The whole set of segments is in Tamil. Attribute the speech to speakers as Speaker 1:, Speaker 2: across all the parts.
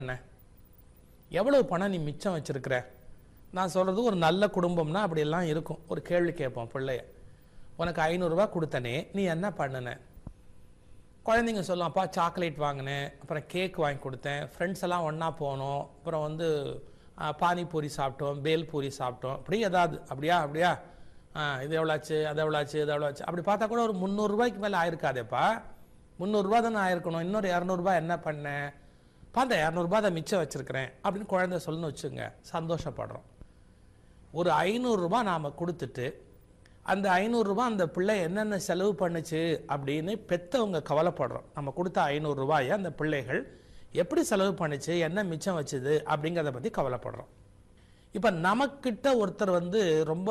Speaker 1: பண்ண எவ்வளவு பணம் நீ மிச்சம் வச்சிருக்கிற நான் சொல்றது ஒரு நல்ல குடும்பம்னா அப்படியெல்லாம் இருக்கும் ஒரு கேள்வி கேட்போம் பிள்ளைய உனக்கு ஐநூறுரூவா கொடுத்தனே நீ என்ன பண்ணுன குழந்தைங்க சொல்லும் அப்பா சாக்லேட் வாங்கினேன் அப்புறம் கேக் வாங்கி கொடுத்தேன் ஃப்ரெண்ட்ஸ் எல்லாம் ஒன்றா போனோம் அப்புறம் வந்து ஆ, பானிபூரி சாப்பிட்டோம் பேல் பூரி சாப்பிட்டோம் அப்படி ஏதாவது அப்படியா அப்படியா ஆ இது எவ்வளோச்சு அது எவ்வளோச்சு இது எவ்வளோச்சு அப்படி பார்த்தா கூட ஒரு முந்நூறுரூவாய்க்கு மேலே ஆயிருக்காதேப்பா முந்நூறுரூவா தானே ஆயிருக்கணும் இன்னொரு இரநூறுபா என்ன பண்ணேன் பா அந்த இரநூறுபா அதை மிச்சம் வச்சிருக்கிறேன் அப்படின்னு குழந்தை சொல்லணும்னு வச்சுங்க சந்தோஷப்படுறோம் ஒரு ஐநூறுரூபா நாம் கொடுத்துட்டு அந்த ஐநூறுரூபா அந்த பிள்ளை என்னென்ன செலவு பண்ணுச்சு அப்படின்னு பெத்தவங்க கவலைப்படுறோம் நம்ம கொடுத்த ஐநூறுரூவாயை அந்த பிள்ளைகள் எப்படி செலவு பண்ணுச்சு என்ன மிச்சம் வச்சுது அப்படிங்கிறத பற்றி கவலைப்படுறோம் இப்போ நமக்கிட்ட ஒருத்தர் வந்து ரொம்ப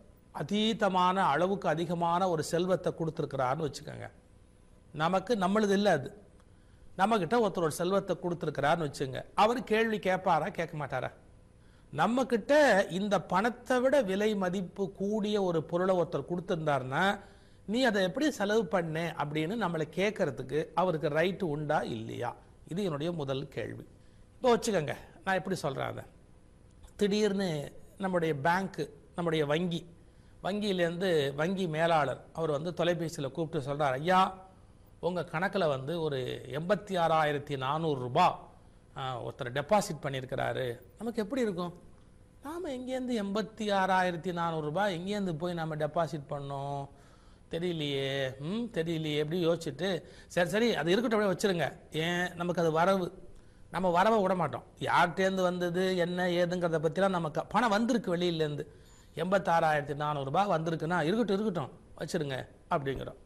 Speaker 1: அதீதமான அளவுக்கு அதிகமான ஒரு செல்வத்தை கொடுத்துருக்கிறாருன்னு வச்சுக்கோங்க நமக்கு நம்மளுது இல்லை அது நம்மக்கிட்ட ஒருத்தர் ஒரு செல்வத்தை கொடுத்துருக்கிறாருன்னு வச்சுங்க அவர் கேள்வி கேட்பாரா கேட்க மாட்டாரா நம்ம கிட்ட இந்த பணத்தை விட விலை மதிப்பு கூடிய ஒரு பொருளை ஒருத்தர் கொடுத்திருந்தாருன்னா நீ அதை எப்படி செலவு பண்ண அப்படின்னு நம்மளை கேட்கறதுக்கு அவருக்கு ரைட்டு உண்டா இல்லையா இது என்னுடைய முதல் கேள்வி இப்போ வச்சுக்கோங்க நான் எப்படி சொல்கிறேன் அதை திடீர்னு நம்முடைய பேங்க்கு நம்முடைய வங்கி வங்கியிலேருந்து வங்கி மேலாளர் அவர் வந்து தொலைபேசியில் கூப்பிட்டு சொல்கிறார் ஐயா உங்கள் கணக்கில் வந்து ஒரு எண்பத்தி ஆறாயிரத்தி நானூறுரூபா ஒருத்தர் டெபாசிட் பண்ணியிருக்கிறாரு நமக்கு எப்படி இருக்கும் நாம் எங்கேருந்து எண்பத்தி ஆறாயிரத்தி நானூறுரூபா எங்கேருந்து போய் நம்ம டெபாசிட் பண்ணோம் தெரியலையே ம் தெரியலையே எப்படி யோசிச்சுட்டு சரி சரி அது இருக்கட்டும் அப்படியே வச்சிருங்க ஏன் நமக்கு அது வரவு நம்ம வரவை விட மாட்டோம் யார்கிட்டேருந்து வந்தது என்ன ஏதுங்கிறத பற்றிலாம் நமக்கு பணம் வந்திருக்கு வெளியிலேருந்து எண்பத்தாறாயிரத்தி நானூறுரூபா வந்திருக்குன்னா இருக்கட்டும் இருக்கட்டும் வச்சிருங்க அப்படிங்கிறோம்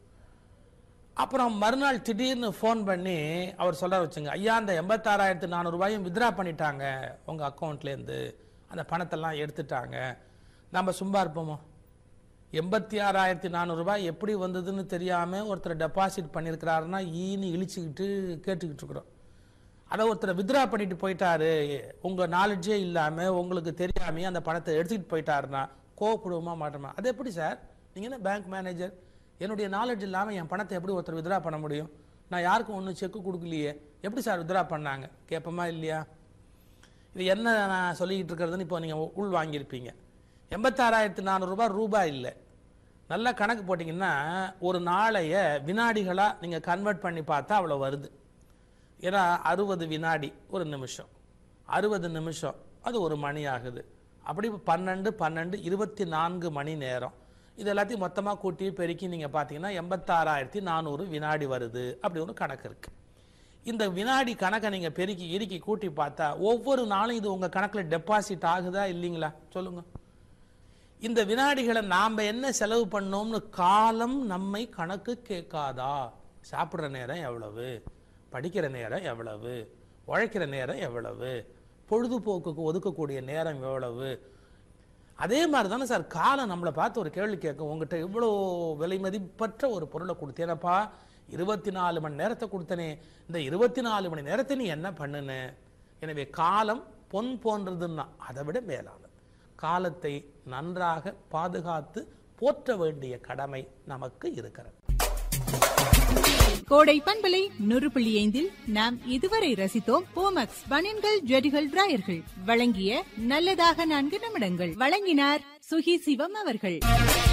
Speaker 1: அப்புறம் மறுநாள் திடீர்னு ஃபோன் பண்ணி அவர் சொல்ல வச்சுங்க ஐயா அந்த எண்பத்தாறாயிரத்து நானூறுபாயும் வித்ரா பண்ணிட்டாங்க உங்கள் அக்கௌண்ட்லேருந்து அந்த பணத்தெல்லாம் எடுத்துட்டாங்க நம்ம சும்மா இருப்போமோ எண்பத்தி ஆறாயிரத்தி நானூறுரூபாய் எப்படி வந்ததுன்னு தெரியாமல் ஒருத்தர் டெபாசிட் பண்ணியிருக்கிறாருன்னா ஈன்னு இழிச்சுக்கிட்டு கேட்டுக்கிட்டு இருக்கிறோம் அதை ஒருத்தர் வித்ரா பண்ணிட்டு போயிட்டாரு உங்கள் நாலேஜே இல்லாமல் உங்களுக்கு தெரியாமே அந்த பணத்தை எடுத்துக்கிட்டு போயிட்டாருன்னா கோவப்படுவோமா மாட்டோமா அது எப்படி சார் நீங்கள் என்ன பேங்க் மேனேஜர் என்னுடைய நாலேஜ் இல்லாமல் என் பணத்தை எப்படி ஒருத்தர் வித்ரா பண்ண முடியும் நான் யாருக்கும் ஒன்றும் செக்கு கொடுக்கலையே எப்படி சார் வித்ரா பண்ணாங்க கேட்போமா இல்லையா இது என்ன நான் சொல்லிக்கிட்டு இருக்கிறதுன்னு இப்போ நீங்கள் உள் வாங்கியிருப்பீங்க எண்பத்தாறாயிரத்து நானூறுரூபா ரூபாய் இல்லை நல்லா கணக்கு போட்டிங்கன்னா ஒரு நாளைய வினாடிகளாக நீங்கள் கன்வெர்ட் பண்ணி பார்த்தா அவ்வளோ வருது ஏன்னா அறுபது வினாடி ஒரு நிமிஷம் அறுபது நிமிஷம் அது ஒரு மணி ஆகுது அப்படி பன்னெண்டு பன்னெண்டு இருபத்தி நான்கு மணி நேரம் இது எல்லாத்தையும் மொத்தமாக கூட்டி பெருக்கி நீங்கள் பார்த்தீங்கன்னா எண்பத்தாறாயிரத்தி நானூறு வினாடி வருது அப்படி ஒரு கணக்கு இருக்குது இந்த வினாடி கணக்கை நீங்கள் பெருக்கி இறுக்கி கூட்டி பார்த்தா ஒவ்வொரு நாளும் இது உங்கள் கணக்கில் டெபாசிட் ஆகுதா இல்லைங்களா சொல்லுங்க இந்த வினாடிகளை நாம் என்ன செலவு பண்ணோம்னு காலம் நம்மை கணக்கு கேட்காதா சாப்பிட்ற நேரம் எவ்வளவு படிக்கிற நேரம் எவ்வளவு உழைக்கிற நேரம் எவ்வளவு பொழுதுபோக்குக்கு ஒதுக்கக்கூடிய நேரம் எவ்வளவு அதே மாதிரி தானே சார் காலம் நம்மளை பார்த்து ஒரு கேள்வி கேட்கும் உங்ககிட்ட இவ்வளோ விலை மதிப்பற்ற ஒரு பொருளை கொடுத்தேனப்பா இருபத்தி நாலு மணி நேரத்தை கொடுத்தனே இந்த இருபத்தி நாலு மணி நேரத்தை நீ என்ன பண்ணுன எனவே காலம் பொன் போன்றதுன்னா அதை விட மேலானது காலத்தை நன்றாக பாதுகாத்து போற்ற வேண்டிய கடமை நமக்கு இருக்கிறது
Speaker 2: கோடை பண்பலை நூறு புள்ளி ஐந்தில் நாம் இதுவரை ரசித்தோம் போமக்ஸ் பனியன்கள் ஜெடிகள் டிராயர்கள் வழங்கிய நல்லதாக நான்கு நிமிடங்கள் வழங்கினார் சுகி சிவம் அவர்கள்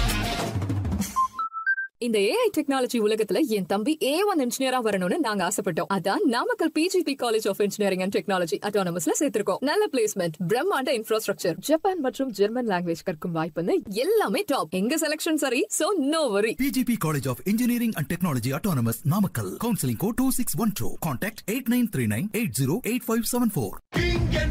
Speaker 3: இந்த ஏஐ டெக்னாலஜி உலகத்துல என் தம்பி ஏ ஒன் இன்ஜினியரா வரணும்னு நாங்க ஆசைப்பட்டோம் அதான் Namakkal PGP college of engineering and technology அட்டானமஸ்ல சேர்த்திருக்கோம் நல்ல பிளேஸ்மெண்ட் பிரம்மாண்ட இன்ஃப்ராஸ்ட்ரக்சர் ஜப்பான் மற்றும் ஜெர்மன் லாங்குவேஜ் கற்கும் வாய்ப்புன்னு எல்லாமே டாப் எங்க செலக்ஷன் சரி so no worry
Speaker 4: PGP College of Engineering and Technology Autonomous Namakkal. Counseling code 2612. Contact 8939 808574.